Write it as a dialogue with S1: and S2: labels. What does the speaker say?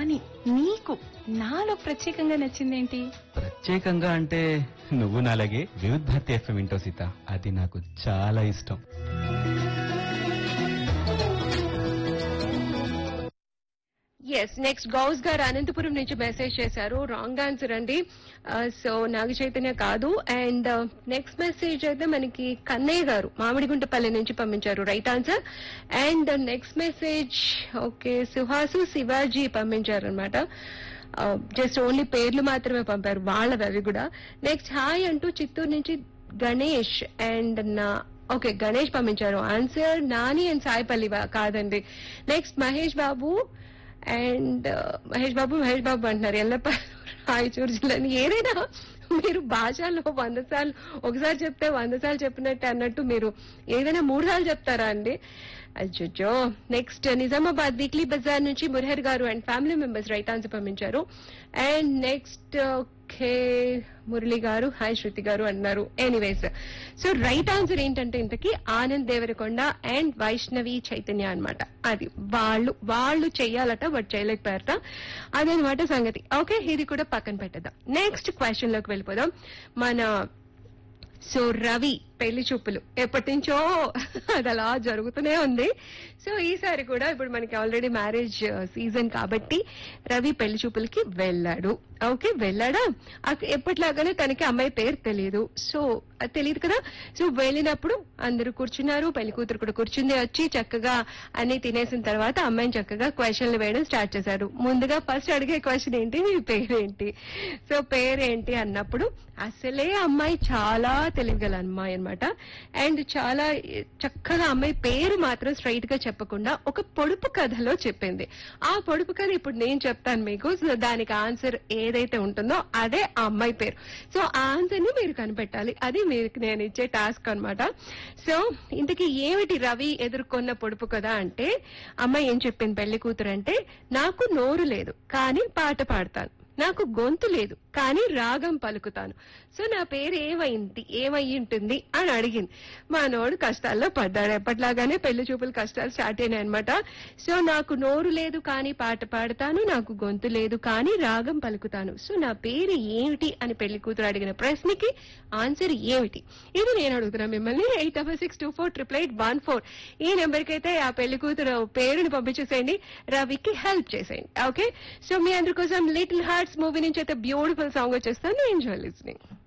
S1: కానీ నీకు నాలో ప్రత్యేకంగా నచ్చిందేంటి
S2: ప్రత్యేకంగా అంటే నువ్వు నాలాగే వివిధ్ భారతి ఎఫ్ఎం వింటో సీత అది నాకు చాలా ఇష్టం
S3: ఎస్ నెక్స్ట్ గౌస్ గారు అనంతపురం నుంచి మెసేజ్ చేశారు రాంగ్ ఆన్సర్ అండి సో నాగ చైతన్య కాదు అండ్ నెక్స్ట్ మెసేజ్ అయితే మనకి కన్నయ్య గారు మామిడిగుంటపల్లి నుంచి పంపించారు right answer and next message okay సుహాసు శివాజీ పంపించారు అనమాట జస్ట్ ఓన్లీ పేర్లు మాత్రమే పంపారు వాళ్ళవి అవి కూడా నెక్స్ట్ హాయ్ అంటూ చిత్తూరు నుంచి గణేష్ అండ్ నా ఓకే గణేష్ పంపించారు ఆన్సర్ నాని అండ్ సాయిపల్లి వా- కాదండి నెక్స్ట్ మహేష్ బాబు అండ్ మహేష్ బాబు మహేష్ బాబు అంటున్నారు ఎల్లప్ప రాయచూరు జిల్లాని ఏదైనా మీరు భాషలో వంద సార్లు ఒకసారి చెప్తే వంద సార్లు చెప్పినట్టు అన్నట్టు మీరు ఏదైనా మూడు సార్లు చెప్తారా అండి అజ్జో నెక్స్ట్ నిజామాబాద్ వీక్లీ బజార్ నుంచి మురహర్ గారు and family members right answer పంపించారు అండ్ నెక్స్ట్ ఓకే మురళి గారు హాయ్ శృతి గారు అన్నారు ఎనీవేస్ సో రైట్ ఆన్సర్ ఏంటంటే ఇంతకీ ఆనంద్ దేవరకొండ అండ్ వైష్ణవి చైతన్య అన్నమాట అది వాళ్ళు వాళ్ళు చెయ్యాలట బట్ చేయలేకపోయారట అదనమాట సంగతి ఓకే ఇది కూడా పక్కన పెట్టేద్దాం నెక్స్ట్ క్వశ్చన్ లోకి వెళ్ళిపోదాం మన సో రవి పెళ్లి చూపులు ఎప్పటి నుంచో అది అలా జరుగుతూనే ఉంది సో ఈసారి కూడా ఇప్పుడు మనకి ఆల్రెడీ మ్యారేజ్ సీజన్ కాబట్టి రవి పెళ్లి చూపులకి వెళ్ళాడు ఓకే వెళ్ళాడా అక్- ఎప్పటిలాగానే తనకి అమ్మాయి పేరు తెలియదు సో అది తెలియదు కదా సో వెళ్ళినప్పుడు అందరూ కూర్చున్నారు పెళ్లి కూతురు కూడా కూర్చుంది వచ్చి చక్కగా అన్ని తినేసిన తర్వాత అమ్మాయిని చక్కగా క్వశ్చన్లు వేయడం స్టార్ట్ చేశారు ముందుగా ఫస్ట్ అడిగే క్వశ్చన్ ఏంటి మీ పేరేంటి సో పేరేంటి అన్నప్పుడు అసలే అమ్మాయి చాలా తెలివిగల అమ్మాయి అన్నమాట అండ్ చాలా చక్కగా అమ్మాయి పేరు మాత్రం స్ట్రైట్ గా చెప్పకుండా ఒక పొడుపు కథలో చెప్పింది ఆ పొడుపు కథ ఇప్పుడు నేను చెప్తాను మీకు సో దానికి ఆన్సర్ ఏదైతే ఉంటుందో అదే ఆ అమ్మాయి పేరు సో ఆ ఆన్సర్ ని మీరు కనిపెట్టాలి అది మీకు నేను ఇచ్చే టాస్క్ అన్నమాట సో ఇంతకీ ఏమిటి రవి ఎదుర్కొన్న పొడుపు కదా అంటే అమ్మాయి ఏం చెప్పింది పెళ్లి కూతురు అంటే నాకు నోరు లేదు కానీ పాట పాడతాను నాకు గొంతు లేదు కానీ రాగం పలుకుతాను సో నా పేరు ఏమైంది ఏమై ఉంటుంది అని అడిగింది మా నోడు కష్టాల్లో పడ్డాడు ఎప్పటిలాగానే పెళ్లి చూపులు కష్టాలు స్టార్ట్ అయినాయి అనమాట సో నాకు నోరు లేదు కానీ పాట పాడతాను నాకు గొంతు లేదు కానీ రాగం పలుకుతాను సో నా పేరు ఏమిటి అని పెళ్లి కూతురు అడిగిన ప్రశ్నకి ఆన్సర్ ఏమిటి ఇది నేను అడుగుతున్నా మిమ్మల్ని eight double six two four triple eight one four ఈ నెంబర్కి అయితే ఆ పెళ్లి కూతురు పేరుని పంపించేసేయండి రవికి హెల్ప్ చేసేయండి ఓకే సో మీ అందరి కోసం లిటిల్ హార్ట్స్ మూవీ నుంచి అయితే బ్యూటిఫుల్ సాంగ్ వచ్చేస్తాను ఎంజాయ్ లిస్నింగ్